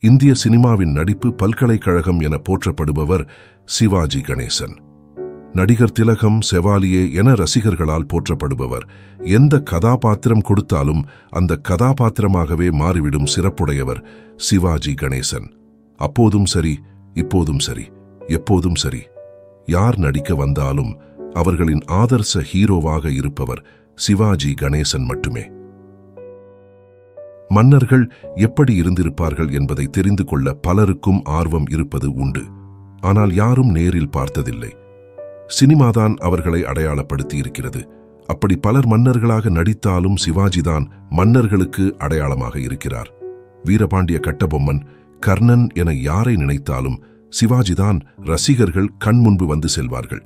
இந்திய சினிமாவின் நடிப்பு பல்கலைக்கழகம் என போற்றப்படுபவர் சிவாஜி கணேசன் நடிகர் திலகம் செவாலியே என ரசிகர்களால் போற்றப்படுபவர் எந்த கதாபாத்திரம் கொடுத்தாலும் அந்த கதாபாத்திரமாகவே மாறிவிடும் சிறப்புடையவர் சிவாஜி கணேசன் அப்போதும் சரி இப்போதும் சரி எப்போதும் சரி யார் நடிக்க வந்தாலும் அவர்களின் ஆதர்ச ஹீரோவாக இருப்பவர் சிவாஜி கணேசன் மட்டுமே மன்னர்கள் எப்படி இருந்திருப்பார்கள் என்பதை தெரிந்து கொள்ள பலருக்கும் ஆர்வம் இருப்பது உண்டு ஆனால் யாரும் நேரில் பார்த்ததில்லை சினிமாதான் அவர்களை அடையாளப்படுத்தி இருக்கிறது அப்படி பலர் மன்னர்களாக நடித்தாலும் சிவாஜிதான் மன்னர்களுக்கு அடையாளமாக இருக்கிறார் வீரபாண்டிய கட்டபொம்மன் கர்ணன் என யாரை நினைத்தாலும் சிவாஜிதான் ரசிகர்கள் கண் முன்பு வந்து செல்வார்கள்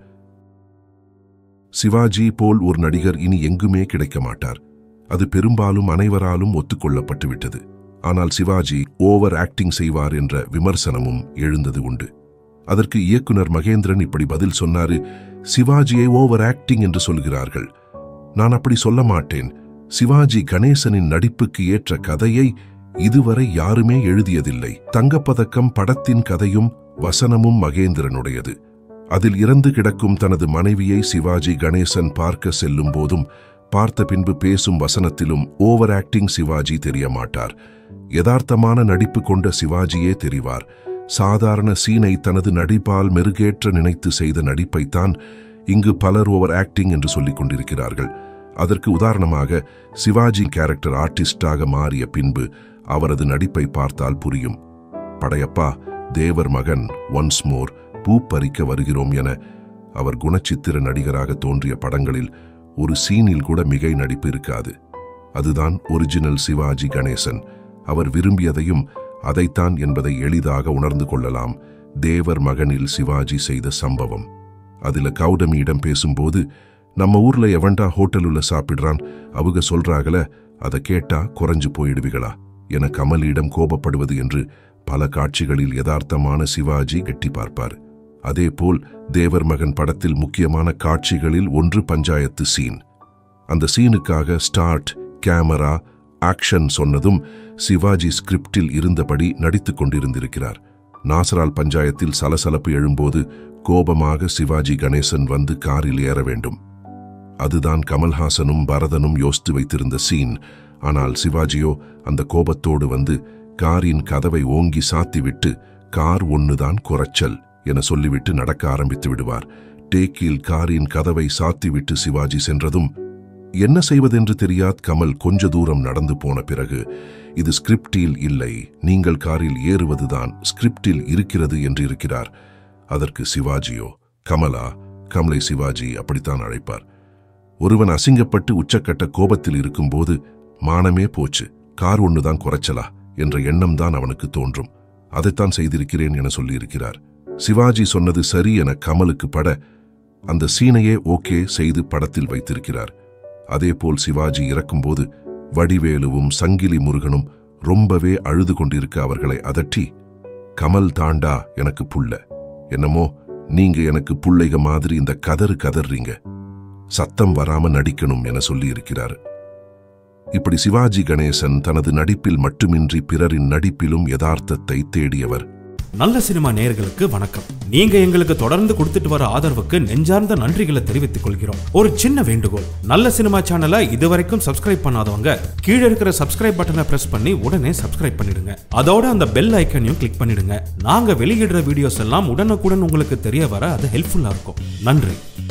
சிவாஜி போல் ஒரு நடிகர் இனி எங்குமே கிடைக்க மாட்டார் அது பெரும்பாலும் அனைவராலும் ஒத்துக்கொள்ளப்பட்டு விட்டது ஆனால் சிவாஜி ஓவர் ஆக்டிங் செய்வார் என்ற விமர்சனமும் எழுந்தது உண்டு அதற்கு இயக்குனர் மகேந்திரன் இப்படி பதில் சொன்னாரு சிவாஜியை ஓவர் ஆக்டிங் என்று சொல்கிறார்கள் நான் அப்படி சொல்ல மாட்டேன் சிவாஜி கணேசனின் நடிப்புக்கு ஏற்ற கதையை இதுவரை யாருமே எழுதியதில்லை தங்கப்பதக்கம் படத்தின் கதையும் வசனமும் மகேந்திரனுடையது அதில் இறந்து கிடக்கும் தனது மனைவியை சிவாஜி கணேசன் பார்க்க செல்லும் போதும் பார்த்த பின்பு பேசும் வசனத்திலும் ஓவர் ஆக்டிங் சிவாஜி தெரிய மாட்டார் யதார்த்தமான நடிப்பு கொண்ட சிவாஜியே தெரிவார் சாதாரண சீனை தனது நடிப்பால் மெருகேற்ற நினைத்து செய்த நடிப்பைத்தான் இங்கு பலர் ஓவர் ஆக்டிங் என்று சொல்லிக் கொண்டிருக்கிறார்கள் அதற்கு உதாரணமாக சிவாஜி கேரக்டர் ஆர்டிஸ்டாக மாறிய பின்பு அவரது நடிப்பை பார்த்தால் புரியும் படையப்பா தேவர் மகன் ஒன்ஸ் மோர் பூ பறிக்க வருகிறோம் என அவர் குணச்சித்திர நடிகராக தோன்றிய படங்களில் ஒரு சீனில் கூட மிகை நடிப்பு இருக்காது அதுதான் ஒரிஜினல் சிவாஜி கணேசன் அவர் விரும்பியதையும் அதைத்தான் என்பதை எளிதாக உணர்ந்து கொள்ளலாம் தேவர் மகனில் சிவாஜி செய்த சம்பவம் அதுல கௌதமியிடம் பேசும்போது நம்ம ஊர்ல எவன்டா ஹோட்டலுள்ள சாப்பிடுறான் அவங்க சொல்றாங்கள அதை கேட்டா குறைஞ்சு போயிடுவீங்களா என கமலியிடம் கோபப்படுவது என்று பல காட்சிகளில் யதார்த்தமான சிவாஜி கெட்டி பார்ப்பார் அதேபோல் தேவர் மகன் படத்தில் முக்கியமான காட்சிகளில் ஒன்று பஞ்சாயத்து சீன் அந்த சீனுக்காக ஸ்டார்ட் கேமரா ஆக்ஷன் சொன்னதும் சிவாஜி ஸ்கிரிப்டில் இருந்தபடி நடித்துக் கொண்டிருந்திருக்கிறார் நாசரால் பஞ்சாயத்தில் சலசலப்பு எழும்போது கோபமாக சிவாஜி கணேசன் வந்து காரில் ஏற வேண்டும் அதுதான் கமல்ஹாசனும் பரதனும் யோசித்து வைத்திருந்த சீன் ஆனால் சிவாஜியோ அந்த கோபத்தோடு வந்து காரின் கதவை ஓங்கி சாத்திவிட்டு கார் ஒன்னுதான் குறைச்சல் என சொல்லிவிட்டு நடக்க ஆரம்பித்து விடுவார் டேக்கில் காரின் கதவை சாத்திவிட்டு சிவாஜி சென்றதும் என்ன செய்வதென்று தெரியாத் கமல் கொஞ்ச தூரம் நடந்து போன பிறகு இது ஸ்கிரிப்டில் இல்லை நீங்கள் காரில் ஏறுவதுதான் ஸ்கிரிப்டில் இருக்கிறது என்று இருக்கிறார் அதற்கு சிவாஜியோ கமலா கமலை சிவாஜி அப்படித்தான் அழைப்பார் ஒருவன் அசிங்கப்பட்டு உச்சக்கட்ட கோபத்தில் இருக்கும்போது மானமே போச்சு கார் ஒண்ணுதான் குறைச்சலா என்ற எண்ணம் தான் அவனுக்கு தோன்றும் அதைத்தான் செய்திருக்கிறேன் என சொல்லியிருக்கிறார் சிவாஜி சொன்னது சரி என கமலுக்கு பட அந்த சீனையே ஓகே செய்து படத்தில் வைத்திருக்கிறார் அதேபோல் சிவாஜி இறக்கும்போது வடிவேலுவும் சங்கிலி முருகனும் ரொம்பவே அழுது கொண்டிருக்க அவர்களை அதட்டி கமல் தாண்டா எனக்கு புள்ள என்னமோ நீங்க எனக்கு புள்ளைக மாதிரி இந்த கதறு கதறீங்க சத்தம் வராம நடிக்கணும் என சொல்லி இருக்கிறார் இப்படி சிவாஜி கணேசன் தனது நடிப்பில் மட்டுமின்றி பிறரின் நடிப்பிலும் யதார்த்தத்தை தேடியவர் நல்ல சினிமா நேயர்களுக்கு வணக்கம் நீங்க எங்களுக்கு தொடர்ந்து கொடுத்துட்டு வர ஆதரவுக்கு நெஞ்சார்ந்த நன்றிகளை தெரிவித்துக் கொள்கிறோம் ஒரு சின்ன வேண்டுகோள் நல்ல சினிமா சேனலை இதுவரைக்கும் சப்ஸ்கிரைப் பண்ணாதவங்க கீழே இருக்கிற சப்ஸ்கிரைப் பட்டனை பிரஸ் பண்ணி உடனே சப்ஸ்கிரைப் பண்ணிடுங்க அதோட அந்த பெல் ஐக்கனையும் கிளிக் பண்ணிடுங்க நாங்க வெளியிடுற வீடியோஸ் எல்லாம் உடனுக்குடன் உங்களுக்கு தெரிய வர அது ஹெல்ப்ஃபுல்லா இருக்கும் நன்றி